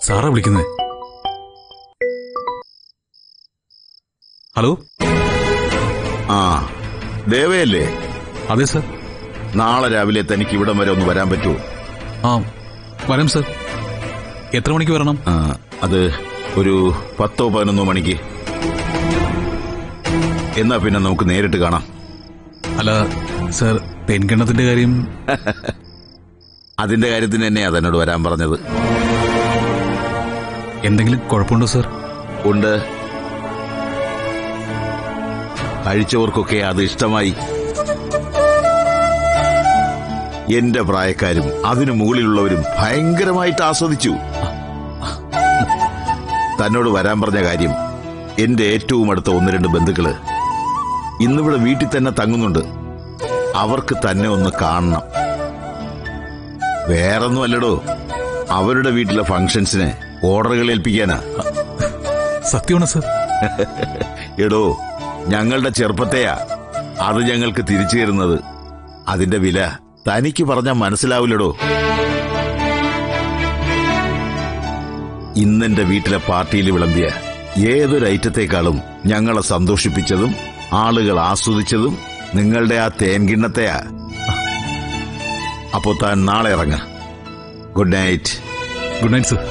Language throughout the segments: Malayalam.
സാറാ വിളിക്കുന്നത് ഹലോ ആ ദേവയല്ലേ അതെ സർ നാളെ രാവിലെ തനിക്ക് ഇവിടം വരെ ഒന്ന് വരാൻ പറ്റുമോ ആ വരാം സർ എത്ര മണിക്ക് വരണം ആ, അത് ഒരു പത്തോ പതിനൊന്നോ മണിക്ക് എന്നാ പിന്നെ നമുക്ക് നേരിട്ട് കാണാം അല്ല സർ പെൻകിണ്ണത്തിന്റെ കാര്യം അതിന്റെ കാര്യത്തിന് തന്നെയാ തന്നോട് വരാൻ പറഞ്ഞത് എന്തെങ്കിലും കുഴപ്പമുണ്ടോ സർ ഉണ്ട് കഴിച്ചവർക്കൊക്കെ അത് ഇഷ്ടമായി എന്റെ പ്രായക്കാരും അതിനു മുകളിലുള്ളവരും ഭയങ്കരമായിട്ട് ആസ്വദിച്ചു തന്നോട് വരാൻ പറഞ്ഞ കാര്യം എന്റെ ഏറ്റവും അടുത്ത ഒന്ന് രണ്ട് ബന്ധുക്കള് ഇന്നിവിടെ വീട്ടിൽ തന്നെ തങ്ങുന്നുണ്ട് അവർക്ക് തന്നെ ഒന്ന് കാണണം വേറൊന്നും അല്ലടോ അവരുടെ വീട്ടിലെ ഫംഗ്ഷൻസിന് ഓർഡറുകൾ ഏൽപ്പിക്കാനാ സത്യമാണ് സർ എടോ ഞങ്ങളുടെ ചെറുപ്പത്തെയാ അത് ഞങ്ങൾക്ക് തിരിച്ചു തരുന്നത് അതിന്റെ വില തനിക്ക് പറഞ്ഞാൽ മനസ്സിലാവില്ലടോ ഇന്നെന്റെ വീട്ടിലെ പാർട്ടിയിൽ വിളമ്പിയ ഏതൊരു ഐറ്റത്തെക്കാളും ഞങ്ങളെ സന്തോഷിപ്പിച്ചതും ആളുകൾ ആസ്വദിച്ചതും നിങ്ങളുടെ ആ തേൻകിണ്ണത്തെയാ അപ്പോ താൻ നാളെ ഇറങ്ങ good night good night sir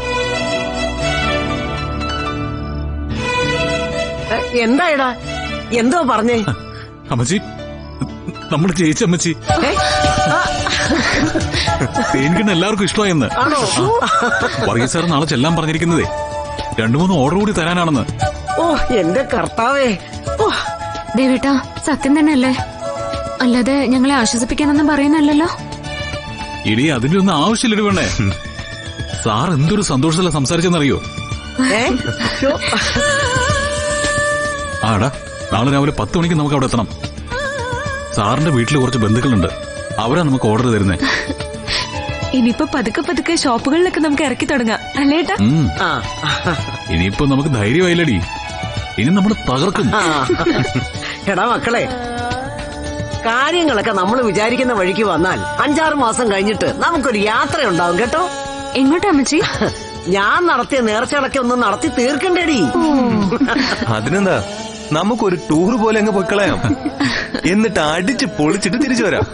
എ, എന്തായടാ എന്തോ പറഞ്ഞേ അമ്മച്ചി നമ്മൾ ജയിച്ച അമ്മച്ചി ഏ? ആ, തേൻകിണ്ണ എല്ലാവർക്കും ഇഷ്ടമായെന്ന് ആണോ വർഗീസ് സാർ നാളെ ചെല്ലാൻ പറഞ്ഞിരിക്കുന്നതേ രണ്ടു മൂന്ന് ഓർഡർ കൂടി തരാനാണെന്ന് ഓ എന്റെ കർത്താവേ ഓ ദേവേട്ടാ സത്യം തന്നെയല്ലേ അല്ലാതെ ഞങ്ങളെ ആശ്വസിപ്പിക്കാനൊന്നും പറയുന്നല്ലോ ഇടി അതിന്റെ ഒന്നും ആവശ്യമില്ല വേണേ സാർ എന്തൊരു സന്തോഷത്തില സംസാരിച്ചെന്നറിയോ ഏ ശ്ശോ. ആടാ നാളെ രാവിലെ പത്ത് മണിക്ക് നമുക്ക് അവിടെ എത്തണം സാറിന്റെ വീട്ടിൽ കുറച്ച് ബന്ധുക്കളുണ്ട് അവരാ നമുക്ക് ഓർഡർ തരുന്നേ ഇനിയിപ്പോ പതുക്കെ പതുക്കെ ഷോപ്പുകളിലൊക്കെ നമുക്ക് ഇറക്കി തുടങ്ങാം അല്ലേട്ടാ ഉം. ആ ഇനിയിപ്പോ നമുക്ക് ധൈര്യമായില്ലടി ഇനി നമ്മൾ തകർക്കും ആ. എടാ മക്കളെ കാര്യങ്ങളൊക്കെ നമ്മൾ വിചാരിക്കുന്ന വഴിക്ക് വന്നാൽ അഞ്ചാറ് മാസം കഴിഞ്ഞിട്ട് നമുക്കൊരു യാത്ര ഉണ്ടാവും കേട്ടോ എങ്ങോട്ടാ അമ്മച്ചി ഞാൻ നടത്തിയ നേർച്ചടക്കം ഒന്ന് നടത്തി തീർക്കണ്ടേടി അതിനെന്താ നമുക്കൊരു ടൂർ പോലെ അങ്ങ് പൊയ്ക്കളയാം എന്നിട്ട് അടിച്ച് പൊളിച്ചിട്ട് തിരിച്ചു വരാം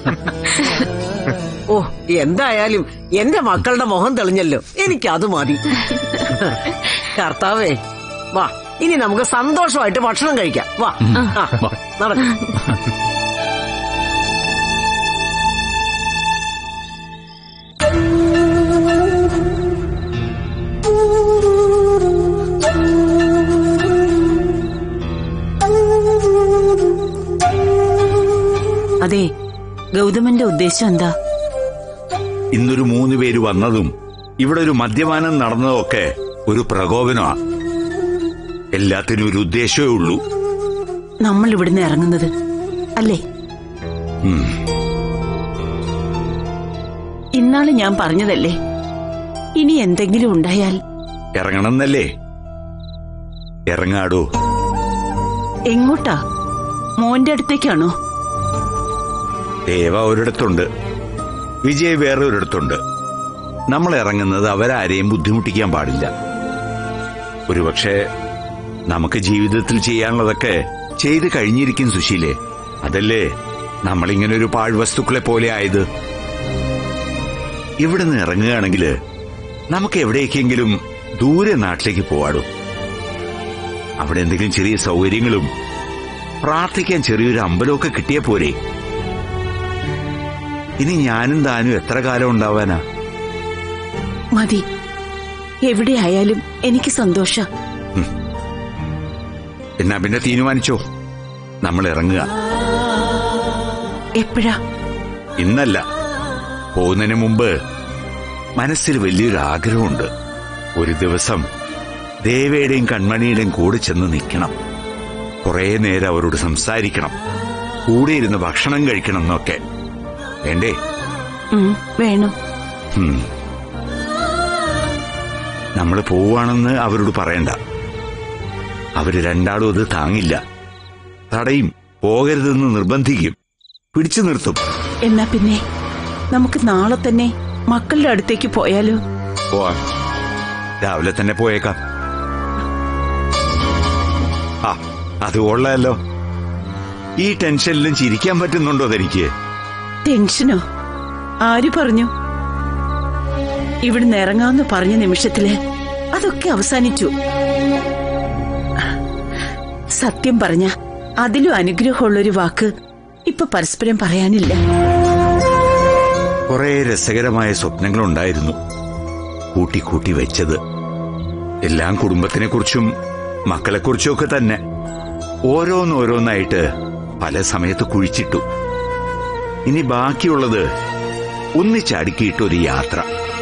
ഓ എന്തായാലും എന്റെ മക്കളുടെ മുഖം തെളിഞ്ഞല്ലോ എനിക്ക് അത് മതി കർത്താവേ വാ ഇനി നമുക്ക് സന്തോഷമായിട്ട് ഭക്ഷണം കഴിക്കാം വാ ആ, വാ. നടക്ക് അതെ ഗൗതമന്റെ ഉദ്ദേശം എന്താ ഇന്നൊരു മൂന്ന് പേര് വന്നതും ഇവിടെ ഒരു മദ്യപാനം നടന്നതൊക്കെ ഒരു പ്രകോപനമാണ് എല്ലാത്തിനും ഒരു ഉദ്ദേശമേ ഉള്ളൂ നമ്മൾ ഇവിടുന്ന് ഇറങ്ങുന്നത് അല്ലേ ഉം. ഇന്നാള് ഞാൻ പറഞ്ഞതല്ലേ ഇനി എന്തെങ്കിലും ഉണ്ടായാൽ ഇറങ്ങണമെന്നല്ലേ ഇറങ്ങാടോ എങ്ങോട്ടാ മോന്റെ അടുത്തേക്കാണോ ദേവ ഒരിടത്തുണ്ട് വിജയ് വേറെ ഒരിടത്തുണ്ട് നമ്മൾ ഇറങ്ങുന്നത് അവരാരെയും ബുദ്ധിമുട്ടിക്കാൻ പാടില്ല ഒരുപക്ഷെ നമുക്ക് ജീവിതത്തിൽ ചെയ്യാനുള്ളതൊക്കെ ചെയ്ത് കഴിഞ്ഞിരിക്കും സുശീലേ അതല്ലേ നമ്മളിങ്ങനെ ഒരു പാഴ്വസ്തുക്കളെ പോലെ ആയത് ഇവിടുന്ന് ഇറങ്ങുകയാണെങ്കിൽ നമുക്ക് എവിടേക്കെങ്കിലും ദൂരെ നാട്ടിലേക്ക് പോവാടോ അവിടെ എന്തെങ്കിലും ചെറിയ സൗകര്യങ്ങളും പ്രാർത്ഥിക്കാൻ ചെറിയൊരു അമ്പലമൊക്കെ കിട്ടിയ പോരെ ഇനി ഞാനും താനും എത്ര കാലം ഉണ്ടാവാനാ മതി എവിടെയായാലും എനിക്ക് സന്തോഷ എന്നാ പിന്നെ തീരുമാനിച്ചോ നമ്മൾ ഇറങ്ങുക എപ്പോഴാ ഇന്നല്ല പോകുന്നതിന് മുമ്പ് മനസ്സിൽ വലിയൊരു ആഗ്രഹമുണ്ട് ഒരു ദിവസം ദേവയുടെയും കൺമണിയുടെയും കൂടെ ചെന്ന് നിൽക്കണം കുറേ നേരം അവരോട് സംസാരിക്കണം കൂടെ ഇരുന്ന് ഭക്ഷണം കഴിക്കണം എന്നൊക്കെ വേണ്ടേ ഉം, വേണം ഉം. നമ്മൾ പോവാണെന്ന് അവരോട് പറയണ്ട അവര് രണ്ടാളും അത് താങ്ങില്ല തടയും പോകരുതെന്ന് നിർബന്ധിക്കും പിടിച്ചു നിർത്തും എന്നാ പിന്നെ നമുക്ക് നാളെ തന്നെ മക്കളുടെ അടുത്തേക്ക് പോയാലോ പോവാം രാവിലെ തന്നെ പോയേക്കാം ആ അത് കൊള്ളാലോ ഈ ടെൻഷനിലും ചിരിക്കാൻ പറ്റുന്നുണ്ടോ തനിക്ക് ടെൻഷനോ ആര് പറഞ്ഞു ഇവിടുന്ന് ഇറങ്ങാന്ന് പറഞ്ഞ നിമിഷത്തില് അതൊക്കെ അവസാനിച്ചു സത്യം പറഞ്ഞ അതിലും അനുഗ്രഹമുള്ളൊരു വാക്ക് ഇപ്പൊ പരസ്പരം പറയാനില്ല കുറെ രസകരമായ സ്വപ്നങ്ങളുണ്ടായിരുന്നു കൂട്ടി കൂട്ടി വെച്ചത് എല്ലാം കുടുംബത്തിനെ കുറിച്ചും മക്കളെക്കുറിച്ചും ഒക്കെ തന്നെ ഓരോന്നോരോന്നായിട്ട് പല സമയത്ത് കുഴിച്ചിട്ടു ഇനി ബാക്കിയുള്ളത് ഒന്നിച്ചടുക്കിയിട്ടൊരു യാത്ര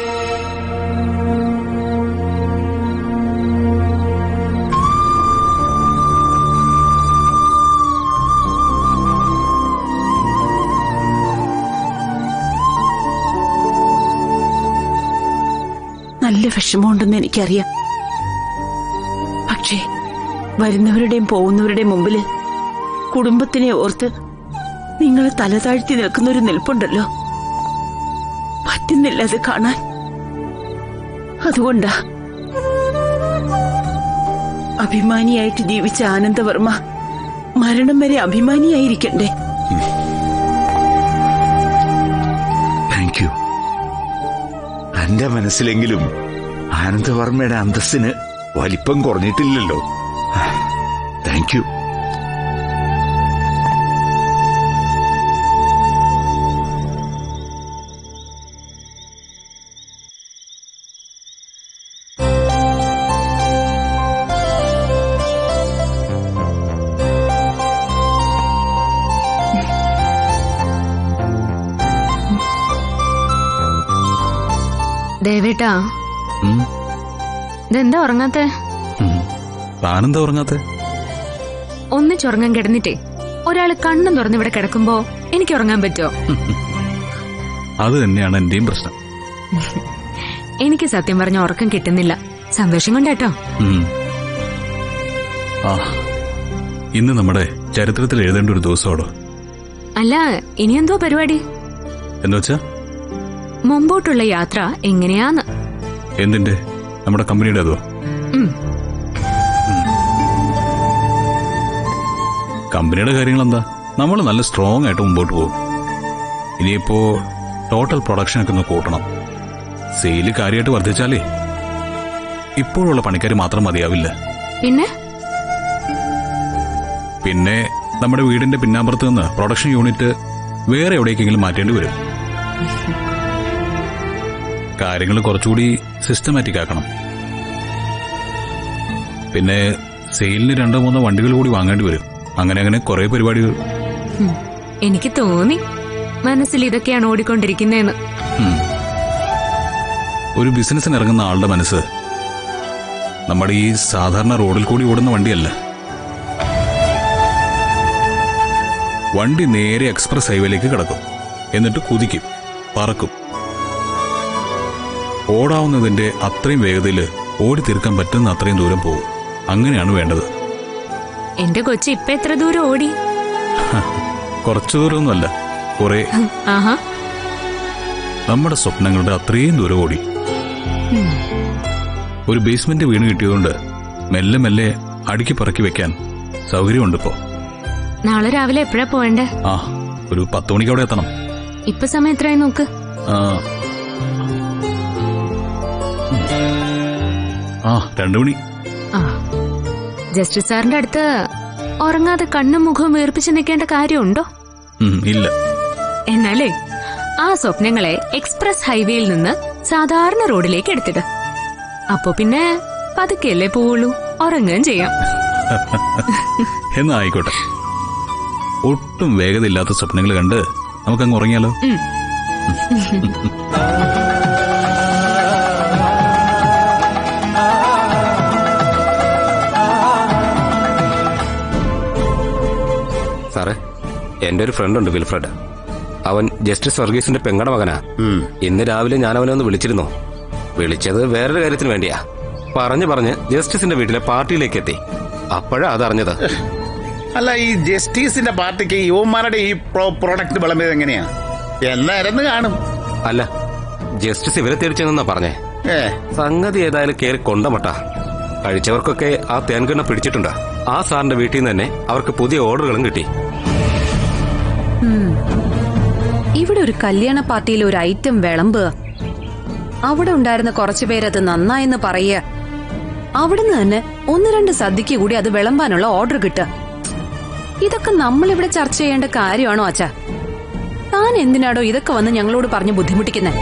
നല്ല വിഷമമുണ്ടെന്ന് എനിക്കറിയാം പക്ഷേ വരുന്നവരുടെയും പോകുന്നവരുടെയും മുമ്പില് കുടുംബത്തിനെ ഓർത്ത് നിങ്ങൾ തല താഴ്ത്തി നിൽക്കുന്ന ഒരു നിൽപ്പുണ്ടല്ലോ പറ്റുന്നില്ല അത് കാണാൻ അതുകൊണ്ടാ അഭിമാനിയായിട്ട് ജീവിച്ച ആനന്ദവർമ്മ മരണം വരെ അഭിമാനിയായിരിക്കണ്ടേ താങ്ക് യു എന്റെ മനസ്സിലെങ്കിലും ആനന്ദവർമ്മയുടെ അന്തസ്സിന് വലിപ്പം കുറഞ്ഞിട്ടില്ലല്ലോ താങ്ക് യു ദേവേട്ടാ ഉം, ഇതെന്താ ഉറങ്ങാത്തെ ഉം. താനെന്താ ഉറങ്ങാത്തെ ഒന്നിച്ചുറങ്ങാൻ കിടന്നിട്ടേ ഒരാള് കണ്ണും തുറന്ന് ഇവിടെ കിടക്കുമ്പോ എനിക്ക് ഉറങ്ങാൻ പറ്റുമോ അത് തന്നെയാണ് എന്റെയും പ്രശ്നം എനിക്ക് സത്യം പറഞ്ഞ ഉറക്കം കിട്ടുന്നില്ല സന്തോഷം കൊണ്ടാട്ടോ ഉം. ആ ഇന്ന് നമ്മുടെ ചരിത്രത്തിൽ എഴുതേണ്ട ഒരു ദിവസമാണോ അല്ല ഇനിയെന്തോ പരിപാടി എന്നുവെച്ചാ മുമ്പോട്ടുള്ള യാത്ര എങ്ങനെയാന്ന് എന്തിന്റെ നമ്മുടെ കമ്പനിയുടെ അതോ ഉം. കമ്പനിയുടെ കാര്യങ്ങൾ എന്താ നമ്മൾ നല്ല സ്ട്രോങ് ആയിട്ട് മുമ്പോട്ട് പോകും ഇനിയിപ്പോ ടോട്ടൽ പ്രൊഡക്ഷൻ ഒക്കെ ഒന്ന് കൂട്ടണം സെയില് കാര്യമായിട്ട് വർദ്ധിച്ചാലേ ഇപ്പോഴുള്ള പണിക്കാർ മാത്രം മതിയാവില്ല പിന്നെ പിന്നെ നമ്മുടെ വീടിന്റെ പിന്നാമ്പുറത്ത് നിന്ന് പ്രൊഡക്ഷൻ യൂണിറ്റ് വേറെ എവിടേക്കെങ്കിലും മാറ്റേണ്ടി വരും കാര്യങ്ങൾ കുറച്ചുകൂടി സിസ്റ്റമാറ്റിക് ആക്കണം പിന്നെ സെയിലിന് രണ്ടോ മൂന്നോ വണ്ടികൾ കൂടി വാങ്ങേണ്ടി വരും അങ്ങനെ അങ്ങനെ കുറെ പരിപാടികൾ ഉം. എനിക്ക് തോന്നി മനസ്സിൽ ഇതൊക്കെയാണ് ഓടിക്കൊണ്ടിരിക്കുന്നതെന്ന് ഉം. ഒരു ബിസിനസ്സിന് ഇറങ്ങുന്ന ആളുടെ മനസ്സ് നമ്മുടെ ഈ സാധാരണ റോഡിൽ കൂടി ഓടുന്ന വണ്ടിയല്ല വണ്ടി നേരെ എക്സ്പ്രസ് ഹൈവേയിലേക്ക് കിടക്കും എന്നിട്ട് കുതിക്കും പറക്കും ഓടാവുന്നതിന്റെ അത്രയും വേഗതയിൽ ഓടി തീർക്കാൻ പറ്റുന്ന അത്രയും ദൂരം പോകും അങ്ങനെയാണ് വേണ്ടത് എന്റെ കൊച്ചു ഇപ്പൊ എത്ര ദൂരം ഓടി കുറച്ചു ദൂരമൊന്നുമല്ല കുറെ ഹും, ആഹാ നമ്മുടെ സ്വപ്നങ്ങളുടെ അത്രയും ദൂരം ഓടി ഒരു ബേസ്മെന്റ് വീണ് കിട്ടിയതുകൊണ്ട് മെല്ലെ മെല്ലെ അടുക്കി പറക്കി വെക്കാൻ സൗകര്യമുണ്ട് ഇപ്പോ നാളെ രാവിലെ എപ്പോഴാ പോവേണ്ടേ ആ ഒരു പത്ത് മണിക്ക് അവിടെ എത്തണം ഇപ്പൊ സമയം എത്രയായി നോക്ക് ആ ആ രണ്ടു മണി ആ ജസ്റ്റിസ് സാറിന്റെ അടുത്ത് ഉറങ്ങാതെ കണ്ണും മുഖവും വീർപ്പിച്ച് നിൽക്കേണ്ട കാര്യമുണ്ടോ ഉം, ഇല്ല എന്നാലേ ആ സ്വപ്നങ്ങളെ എക്സ്പ്രസ് ഹൈവേയിൽ നിന്ന് സാധാരണ റോഡിലേക്ക് എടുത്തിട് അപ്പൊ പിന്നെ പതുക്കെയല്ലേ പോവുള്ളൂ ഉറങ്ങുകയും ചെയ്യാം എന്നാ ആയിക്കോട്ടെ ഒട്ടും വേഗതയില്ലാത്ത സ്വപ്നങ്ങൾ കണ്ട് നമുക്കങ്ങ് ഉറങ്ങിയാലോ ഉം. സാറേ എന്റെ ഒരു ഫ്രണ്ട് ഉണ്ട് വിൽഫ്രഡ് അവൻ ജസ്റ്റിസ് വർഗീസിന്റെ പെങ്ങടെ മകനാ ഇന്ന് രാവിലെ ഞാൻ അവനെ ഒന്ന് വിളിച്ചിരുന്നു വിളിച്ചത് വേറൊരു കാര്യത്തിന് വേണ്ടിയാ പറഞ്ഞു പറഞ്ഞ് ജസ്റ്റിസിന്റെ വീട്ടിലെ പാർട്ടിയിലേക്ക് എത്തി അപ്പോഴാ അതറിഞ്ഞത് അല്ല ഈ ജസ്റ്റിസിന്റെ പാർട്ടിക്ക് യുവന്മാരുടെ ഈ പ്രോ- പ്രോഡക്റ്റ് വിളമ്പിയത് എങ്ങനെയാ എന്നായിരുന്നു കാണും അല്ല ജസ്റ്റിസ് ഇവരെ തേടിച്ചെന്നാ പറഞ്ഞേ ഏ സംഗതി ഏതായാലും കയറി കൊണ്ടമട്ട കഴിച്ചവർക്കൊക്കെ ആ തേൻകിണ്ണ പിടിച്ചിട്ടുണ്ട് ആ സാറിന്റെ വീട്ടിൽ നിന്ന് തന്നെ അവർക്ക് പുതിയ ഓർഡറുകളും കിട്ടി ഇവിടെ ഒരു കല്യാണ പാർട്ടിയിൽ ഒരു ഐറ്റം വിളമ്പുക അവിടെ ഉണ്ടായിരുന്ന കുറച്ചു പേരത് നന്നായെന്ന് പറയുക അവിടുന്ന് തന്നെ ഒന്ന് രണ്ട് സദ്യക്ക് കൂടി അത് വിളമ്പാനുള്ള ഓർഡർ കിട്ടുക ഇതൊക്കെ നമ്മളിവിടെ ചർച്ച ചെയ്യേണ്ട കാര്യമാണോ അച്ഛാ താൻ എന്തിനാടോ ഇതൊക്കെ വന്ന് ഞങ്ങളോട് പറഞ്ഞ് ബുദ്ധിമുട്ടിക്കുന്നേ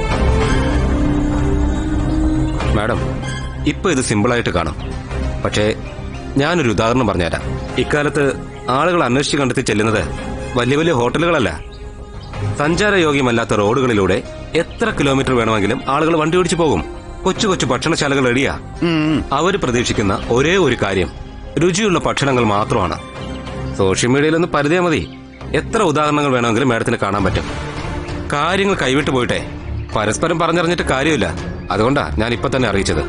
മാഡം ഇപ്പൊ ഇത് സിമ്പിളായിട്ട് കാണും പക്ഷേ ഞാനൊരു ഉദാഹരണം പറഞ്ഞുതരാം ഇക്കാലത്ത് ആളുകൾ അന്വേഷിച്ച് കണ്ടെത്തി ചെല്ലുന്നത് വലിയ വലിയ ഹോട്ടലുകളല്ല സഞ്ചാരയോഗ്യമല്ലാത്ത റോഡുകളിലൂടെ എത്ര കിലോമീറ്റർ വേണമെങ്കിലും ആളുകൾ വണ്ടി ഓടിച്ചു പോകും കൊച്ചു കൊച്ചു ഭക്ഷണശാലകൾ റെഡിയാ അവർ പ്രതീക്ഷിക്കുന്ന ഒരേ ഒരു കാര്യം രുചിയുള്ള ഭക്ഷണങ്ങൾ മാത്രമാണ് സോഷ്യൽ മീഡിയയിൽ ഒന്ന് പരിധിയാ മതി എത്ര ഉദാഹരണങ്ങൾ വേണമെങ്കിലും മാഡത്തിന് കാണാൻ പറ്റും കാര്യങ്ങൾ കൈവിട്ടു പോയിട്ടെ പരസ്പരം പറഞ്ഞറിഞ്ഞിട്ട് കാര്യമില്ല അതുകൊണ്ടാ ഞാൻ ഇപ്പൊ തന്നെ അറിയിച്ചത്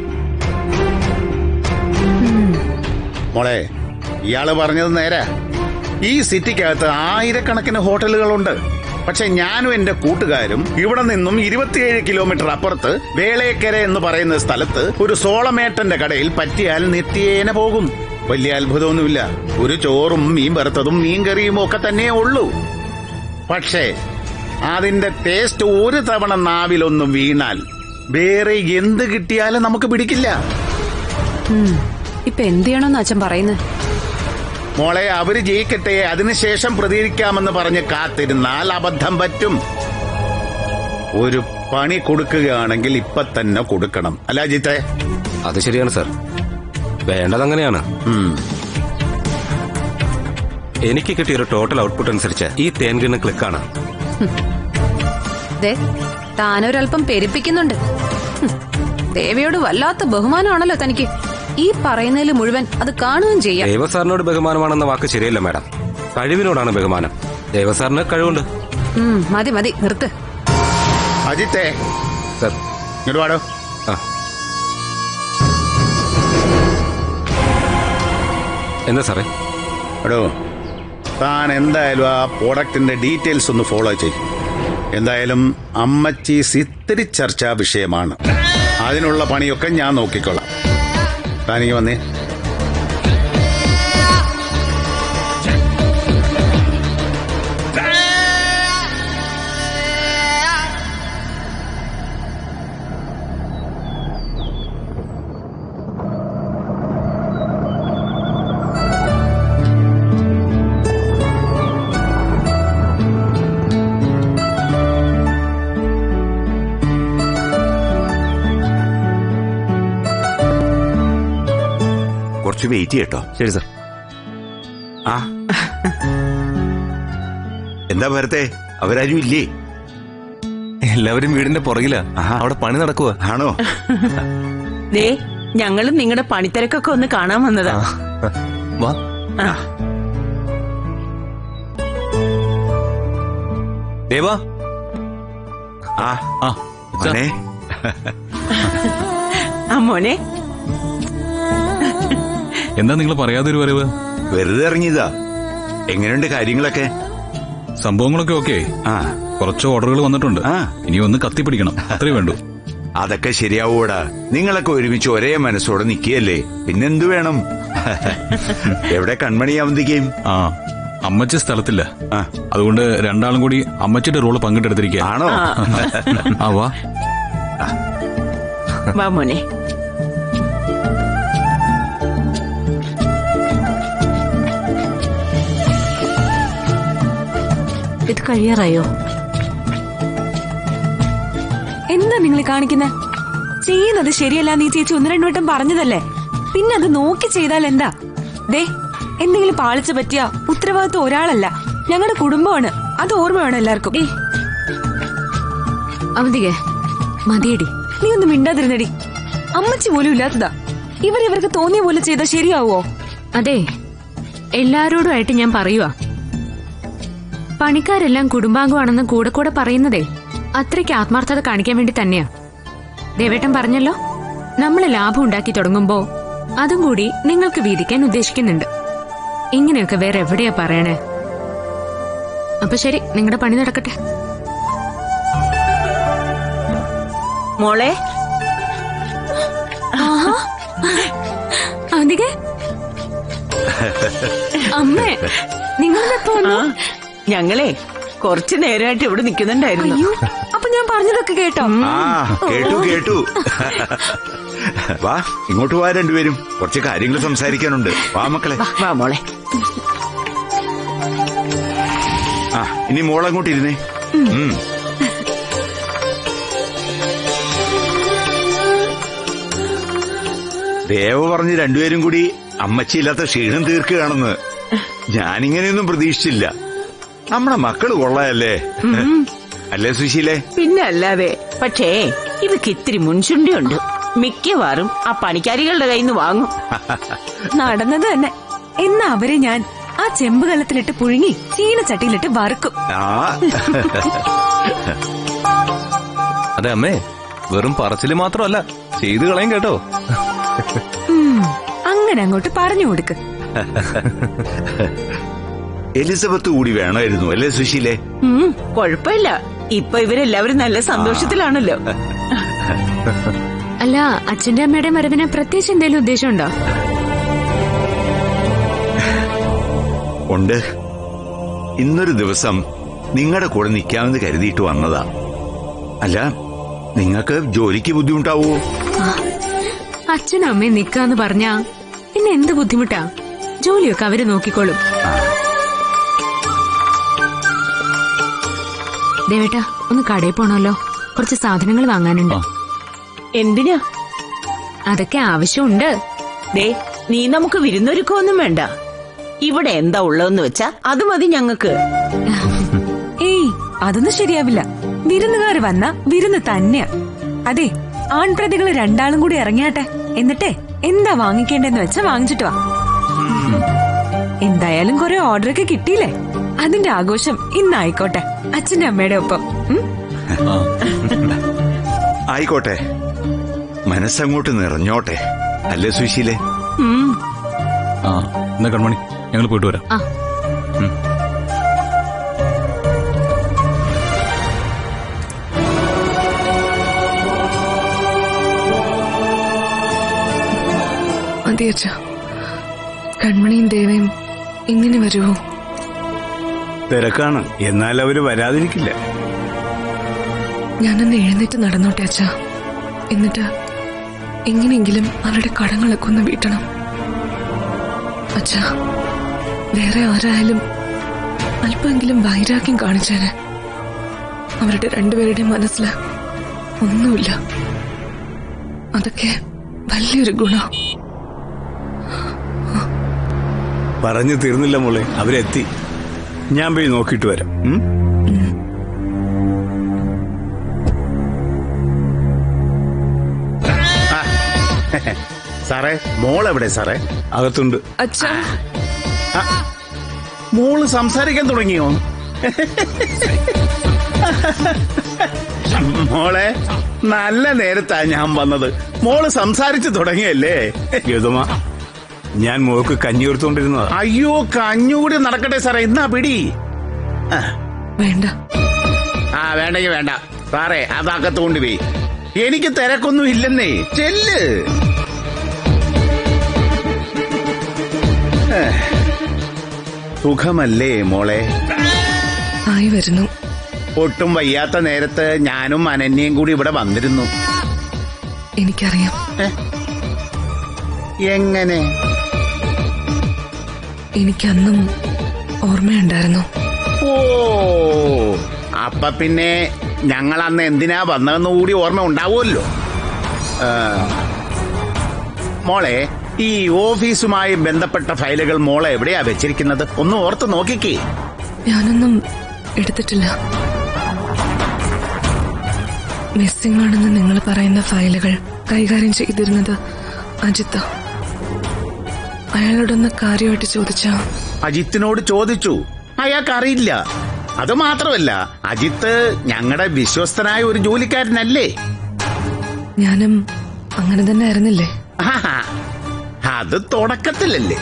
മോളെ ഇയാള് പറഞ്ഞത് നേരാ ഈ സിറ്റിക്കകത്ത് ആയിരക്കണക്കിന് ഹോട്ടലുകളുണ്ട് പക്ഷെ ഞാനും എന്റെ കൂട്ടുകാരും ഇവിടെ നിന്നും ഇരുപത്തിയേഴ് കിലോമീറ്റർ അപ്പുറത്ത് വേളേക്കര എന്ന് പറയുന്ന സ്ഥലത്ത് ഒരു സോളമേട്ടന്റെ കടയിൽ പറ്റിയാൽ നിത്യേന പോകും വലിയ അത്ഭുതമൊന്നുമില്ല ഒരു ചോറും മീൻ വറുത്തതും മീൻ കറിയും ഒക്കെ തന്നെ ഉള്ളൂ പക്ഷേ അതിന്റെ ടേസ്റ്റ് ഒരു തവണ നാവിലൊന്നും വീണാൽ വേറെ എന്ത് കിട്ടിയാലും നമുക്ക് പിടിക്കില്ല ഇപ്പൊ എന്ത് ചെയ്യണമെന്ന് അച്ഛൻ പറയുന്നത് മോളെ അവര് ജയിക്കട്ടെ അതിനുശേഷം പ്രതികരിക്കാമെന്ന് പറഞ്ഞ് കാത്തിരുന്നാൽ അബദ്ധം പറ്റും ഒരു പണി കൊടുക്കുകയാണെങ്കിൽ ഇപ്പൊ തന്നെ കൊടുക്കണം അല്ല ജിത്തെ അത് ശരിയാണ് സർ വേണ്ടതങ്ങനെയാണ് എനിക്ക് കിട്ടിയ ഒരു ടോട്ടൽ ഔട്ട്പുട്ട് അനുസരിച്ച് ഈ തേൻകിണ്ണ ക്ലിക്കാണ് ദേ താനൊരൽപ്പം പെരുപ്പിക്കുന്നുണ്ട് ഹും, ദേവിയോട് വല്ലാത്ത ബഹുമാനമാണല്ലോ തനിക്ക് ഈ പറയുന്നതിൽ മുഴുവൻ അത് കാണുകയും ചെയ്യാം ദേവസാറിനോട് ബഹുമാനമാണെന്ന വാക്ക് ശരിയല്ല മാഡം കഴിവിനോടാണ് ബഹുമാനം ദേവസാറിന് കഴിവുണ്ട് ഉം, മതി മതി നിർത്ത് അജിത്തെ സർ ഇങ്ങോട്ട് പാടോ ആ എന്താ സാറേ എടോ താൻ എന്തായാലും ആ പ്രോഡക്റ്റിന്റെ ഡീറ്റെയിൽസ് ഒന്ന് ഫോളോ ചെയ്യും എന്തായാലും അമ്മച്ചീസ് ഇത്തിരി ചർച്ചാ വിഷയമാണ് അതിനുള്ള പണിയൊക്കെ ഞാൻ നോക്കിക്കോളാം താനിങ്ങ് വന്നേ കുറച്ച് വെയിറ്റ് ചെയ്യട്ടോ ശരി സർ ആ എന്താ ഭരത്തെ അവരാരും ഇല്ലേ എല്ലാവരും വീടിന്റെ പുറകിലാ ആഹാ. അവിടെ പണി നടക്കുക ആണോ ദേ ഞങ്ങളും നിങ്ങളുടെ പണിത്തിരക്കൊക്കെ ഒന്ന് കാണാൻ വന്നതാ വാ ആ. ദേവാ ആ ആ മോനെ ആ മോനെ എന്താ നിങ്ങൾ പറയാതെ ഒരു വരവ് വെറുതെ ഇറങ്ങിയതാ എങ്ങനെയുണ്ട് കാര്യങ്ങളൊക്കെ സംഭവങ്ങളൊക്കെ ഓക്കെ ആ കുറച്ച് ഓർഡറുകൾ വന്നിട്ടുണ്ട് ആ. ഇനി ഒന്ന് കത്തിപ്പിടിക്കണം അത്രേ വേണ്ടൂ അതൊക്കെ ശരിയാവൂടാ നിങ്ങളൊക്കെ ഒരുമിച്ച് ഒരേ മനസ്സോടെ നിൽക്കുകയല്ലേ പിന്നെന്തു വേണം എവിടെ കൺമണി അവന്തിക്കും ആ അമ്മച്ചി സ്ഥലത്തില്ല ആ. അതുകൊണ്ട് രണ്ടാളും കൂടി അമ്മച്ചിയുടെ റോള് പങ്കിട്ടെടുത്തിരിക്കുക ആണോ ആ വാ വാ മോനെ ഇത് കഴിയാറായോ എന്താ നിങ്ങൾ കാണിക്കുന്നത് ചെയ്യുന്നത് ശരിയല്ല നീ ചേച്ചി ഒന്ന് രണ്ടു വട്ടം പറഞ്ഞതല്ലേ പിന്നെ അത് നോക്കി ചെയ്താൽ എന്താ ദേ എന്തെങ്കിലും പാളിച്ച പറ്റിയ ഉത്തരവാദിത്വം ഒരാളല്ല ഞങ്ങളുടെ കുടുംബമാണ് അത് ഓർമ്മ വേണം എല്ലാവർക്കും ഏ അവന്തികെ മതിയടി നീ ഒന്ന് മിണ്ടാതിരുന്നടി അമ്മച്ചി പോലും ഇല്ലാത്തതാ ഇവർ ഇവർക്ക് തോന്നിയ പോലെ ചെയ്താൽ ശരിയാവോ അതെ എല്ലാരോടുമായിട്ട് ഞാൻ പറയുവാ പണിക്കാരെല്ലാം കുടുംബാംഗമാണെന്ന് കൂടെ കൂടെ പറയുന്നതേ അത്രയ്ക്ക് ആത്മാർത്ഥത കാണിക്കാൻ വേണ്ടി തന്നെയാ ദേവേട്ടൻ പറഞ്ഞല്ലോ നമ്മൾ ലാഭം ഉണ്ടാക്കി തുടങ്ങുമ്പോ അതും കൂടി നിങ്ങൾക്ക് വീതിക്കാൻ ഉദ്ദേശിക്കുന്നുണ്ട് ഇങ്ങനെയൊക്കെ വേറെ എവിടെയാ പറയണേ അപ്പൊ ശരി നിങ്ങളുടെ പണി നടക്കട്ടെ മോളെ അധികെ അമ്മേ നിങ്ങളിപ്പോ ആ ഞങ്ങളെ കുറച്ചു നേരമായിട്ട് ഇവിടെ നിൽക്കുന്നുണ്ടായിരുന്നു അയ്യോ അപ്പൊ ഞാൻ പറഞ്ഞതൊക്കെ കേട്ടോ ആ കേട്ടു കേട്ടു വാ ഇങ്ങോട്ട് വാ രണ്ടുപേരും കുറച്ച് കാര്യങ്ങൾ സംസാരിക്കാനുണ്ട് വാ മക്കളെ വാ മോളെ ആ ഇനി മോളങ്ങോട്ട് ഇരുന്നേ ഉം. ദേവ പറഞ്ഞ് രണ്ടുപേരും കൂടി അമ്മച്ചിയില്ലാത്ത ക്ഷീണം തീർക്കുകയാണെന്ന് ഞാനിങ്ങനെയൊന്നും പ്രതീക്ഷിച്ചില്ല നമ്മുടെ മക്കള് കൊള്ളായല്ലേ അല്ലേ സുശീലേ പിന്നെ അല്ലാതെ പക്ഷേ ഇവക്ക് ഇത്തിരി മുൻചുണ്ടിയുണ്ട് മിക്കവാറും ആ പണിക്കാരികളുടെ കയ്യിൽ നിന്ന് വാങ്ങും നടന്നത് തന്നെ എന്നാ അവരെ ഞാൻ ആ ചെമ്പ് കള്ളത്തിലിട്ട് പുഴുങ്ങി ചീനച്ചട്ടിയിലിട്ട് വറുക്കും ആ അതെ അമ്മേ വെറും പറച്ചില് മാത്രമല്ല ചെയ്തു കളയും കേട്ടോ ഉം, അങ്ങനെ അങ്ങോട്ട് പറഞ്ഞു കൊടുക്ക് എലിസബത്ത് കൂടി വേണമായിരുന്നു അല്ലേ സുശീലേ ഉം, കൊഴപ്പില്ല ഇപ്പൊ ഇവരെല്ലാവരും നല്ല സന്തോഷത്തിലാണല്ലോ അല്ല അച്ഛന്റെ അമ്മയുടെ വരവിന് പ്രത്യേകിച്ച് എന്തെങ്കിലും ഉദ്ദേശമുണ്ടോ ഉണ്ട് ഇന്നൊരു ദിവസം നിങ്ങളുടെ കൂടെ നിൽക്കാമെന്ന് കരുതിയിട്ട് വന്നതാ അല്ല നിങ്ങൾക്ക് ജോലിക്ക് ബുദ്ധിമുട്ടാവോ അച്ഛനും അമ്മയും നിക്കാന്ന് പറഞ്ഞാ പിന്നെ എന്ത് ബുദ്ധിമുട്ടാ ജോലിയൊക്കെ അവര് നോക്കിക്കോളും ദേവേട്ടാ ഒന്ന് കടയിൽ പോണല്ലോ കുറച്ച് സാധനങ്ങൾ വാങ്ങാനുണ്ട് എന്തിനാ അതൊക്കെ ആവശ്യമുണ്ട് ദേ നീ നമുക്ക് വിരുന്നൊരുക്കൊന്നും വേണ്ട ഇവിടെ എന്താ ഉള്ളതെന്ന് വെച്ചാ അത് മതി ഞങ്ങക്ക് ഏയ് അതൊന്നും ശരിയാവില്ല വിരുന്നുകാർ വന്ന വിരുന്ന് തന്നെയാ അതെ ആൺപ്രതികൾ രണ്ടാളും കൂടി ഇറങ്ങിയാട്ടെ എന്നിട്ടേ എന്താ വാങ്ങിക്കേണ്ടെന്ന് വെച്ചാ വാങ്ങിച്ചിട്ട് വാ എന്തായാലും കുറെ ഓർഡറൊക്കെ കിട്ടിയില്ലേ അതിന്റെ ആഘോഷം ഇന്നായിക്കോട്ടെ അച്ഛന്റെ അമ്മയുടെ ഒപ്പം ഉം? ആയിക്കോട്ടെ മനസ്സങ്ങോട്ട് നിറഞ്ഞോട്ടെ അല്ലേ സുശീലേ ഉം ആ എന്നാ കൺമണി ഞങ്ങൾ പോയിട്ട് വരാം ആ മതി അച്ഛ കൺമണിയും ദേവയും ഇങ്ങനെ വരുമോ തിരക്കാണ് എന്നാൽ അവര് വരാതിരിക്കില്ല ഞാനൊന്ന് എഴുന്നേറ്റ് നടന്നോട്ടെ അച്ഛ എന്നിട്ട് എങ്ങനെയെങ്കിലും അവരുടെ കടങ്ങളൊക്കെ ഒന്ന് വീട്ടണം അച്ഛ വേറെ ആരായാലും അല്പമെങ്കിലും വൈരാഗ്യം കാണിച്ചേനെ അവരുടെ രണ്ടുപേരുടെയും മനസ്സിൽ ഒന്നുമില്ല അതൊക്കെ വലിയൊരു ഗുണം പറഞ്ഞു തീർന്നില്ല മോളെ അവരെത്തി ഞാൻ പോയി നോക്കിയിട്ട് വരാം ഉം? ആ, സാറേ മോൾ എവിടെ സാറേ അകത്തുണ്ട് അച്ഛ മോള് സംസാരിക്കാൻ തുടങ്ങിയോ മോളെ നല്ല നേരത്താ ഞാൻ വന്നത് മോള് സംസാരിച്ചു തുടങ്ങിയല്ലേ യദുമ ഞാൻ മോൾക്ക് കഞ്ഞി കൊടുത്തോണ്ടിരുന്നതാ അയ്യോ കഞ്ഞൂടി നടക്കട്ടെ സാറേ ഇന്നാ പിടി ആ, വേണ്ട ആ വേണ്ടെങ്കി വേണ്ട സാറേ അതകത്ത് കൊണ്ടുപോയി എനിക്ക് തിരക്കൊന്നും ഇല്ലെന്നേ ചെല്ല് ഏ, സുഖമല്ലേ മോളെ ആയി വരുന്നു ഒട്ടും വയ്യാത്ത നേരത്ത് ഞാനും അനന്യയും കൂടി ഇവിടെ വന്നിരുന്നു എനിക്കറിയാം എങ്ങനെ എനിക്കന്നും ഓർമ്മയുണ്ടായിരുന്നു ഓ അപ്പൊ പിന്നെ ഞങ്ങൾ അന്ന് എന്തിനാ വന്നതെന്ന് കൂടി ഓർമ്മ ഉണ്ടാവുമല്ലോ ആ, മോളെ ഈ ഓഫീസുമായി ബന്ധപ്പെട്ട ഫയലുകൾ മോളെ എവിടെയാ വെച്ചിരിക്കുന്നത് ഒന്ന് ഓർത്ത് നോക്കിക്കേ ഞാനൊന്നും എടുത്തിട്ടില്ല മിസ്സിംഗ് ആണെന്ന് നിങ്ങൾ പറയുന്ന ഫയലുകൾ കൈകാര്യം ചെയ്തിരുന്നത് അജിത്ത അയാളോടൊന്ന് കാര്യമായിട്ട് ചോദിച്ചാ അജിത്തിനോട് ചോദിച്ചു അയാൾക്കറിയില്ല അത് മാത്രമല്ല അജിത്ത് ഞങ്ങളുടെ വിശ്വസ്തനായ ഒരു ജോലിക്കാരനല്ലേ ഞാനും അങ്ങനെ തന്നെ ആയിരുന്നില്ലേ ആഹാ, അത് തുടക്കത്തിലല്ലേ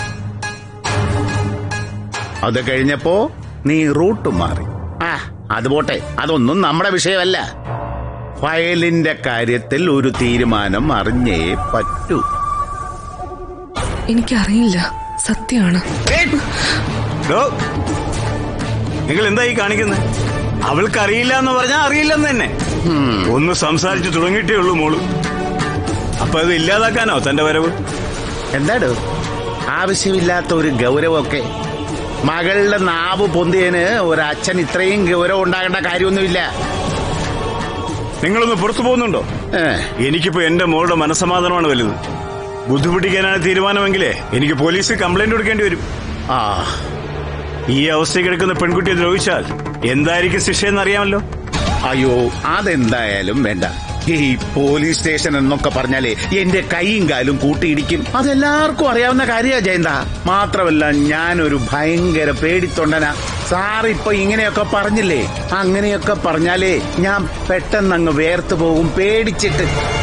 അത് കഴിഞ്ഞപ്പോ നീ റൂട്ട് മാറി ആ അത് പോട്ടെ അതൊന്നും നമ്മുടെ വിഷയമല്ല ഫയലിന്റെ കാര്യത്തിൽ ഒരു തീരുമാനം അറിഞ്ഞേ പറ്റൂ എനിക്കറിയില്ല സത്യമാണ് നിങ്ങൾ എന്തായി കാണിക്കുന്നത് അവൾക്ക് അറിയില്ല എന്ന് പറഞ്ഞാൽ അറിയില്ലെന്ന് തന്നെ ഒന്ന് സംസാരിച്ചു തുടങ്ങിയിട്ടേ ഉള്ളൂ മോള് അപ്പൊ അത് ഇല്ലാതാക്കാനോ തന്റെ വരവ് എന്താടോ ആവശ്യമില്ലാത്ത ഒരു ഗൗരവമൊക്കെ മകളുടെ നാവ് പൊന്തിയതിന് ഒരച്ഛൻ ഇത്രയും ഗൗരവം ഉണ്ടാകേണ്ട കാര്യമൊന്നുമില്ല നിങ്ങളൊന്ന് പുറത്തു പോകുന്നുണ്ടോ ഏ, എനിക്കിപ്പോ എന്റെ മോളുടെ മനസ്സമാധാനമാണ് വലുത് ബുദ്ധിമുട്ടിക്കാനാണ് തീരുമാനമെങ്കിലേ എനിക്ക് പോലീസിൽ കംപ്ലൈന്റ് കൊടുക്കേണ്ടി വരും ആ ഈ അവസ്ഥയിൽ കിടക്കുന്ന പെൺകുട്ടിയെ ദ്രോഹിച്ചാൽ എന്തായിരിക്കും ശിക്ഷയെന്ന് അറിയാമല്ലോ അയ്യോ അതെന്തായാലും വേണ്ട ഈ പോലീസ് സ്റ്റേഷൻ എന്നൊക്കെ പറഞ്ഞാലേ എന്റെ കൈയും കാലും കൂട്ടിയിടിക്കും അതെല്ലാവർക്കും അറിയാവുന്ന കാര്യ ജയന്ത മാത്രമല്ല ഞാനൊരു ഭയങ്കര പേടിത്തൊണ്ടനാ സാർ ഇപ്പൊ ഇങ്ങനെയൊക്കെ പറഞ്ഞില്ലേ അങ്ങനെയൊക്കെ പറഞ്ഞാലേ ഞാൻ പെട്ടെന്ന് അങ്ങ് വേർത്ത് പോകും പേടിച്ചിട്ട്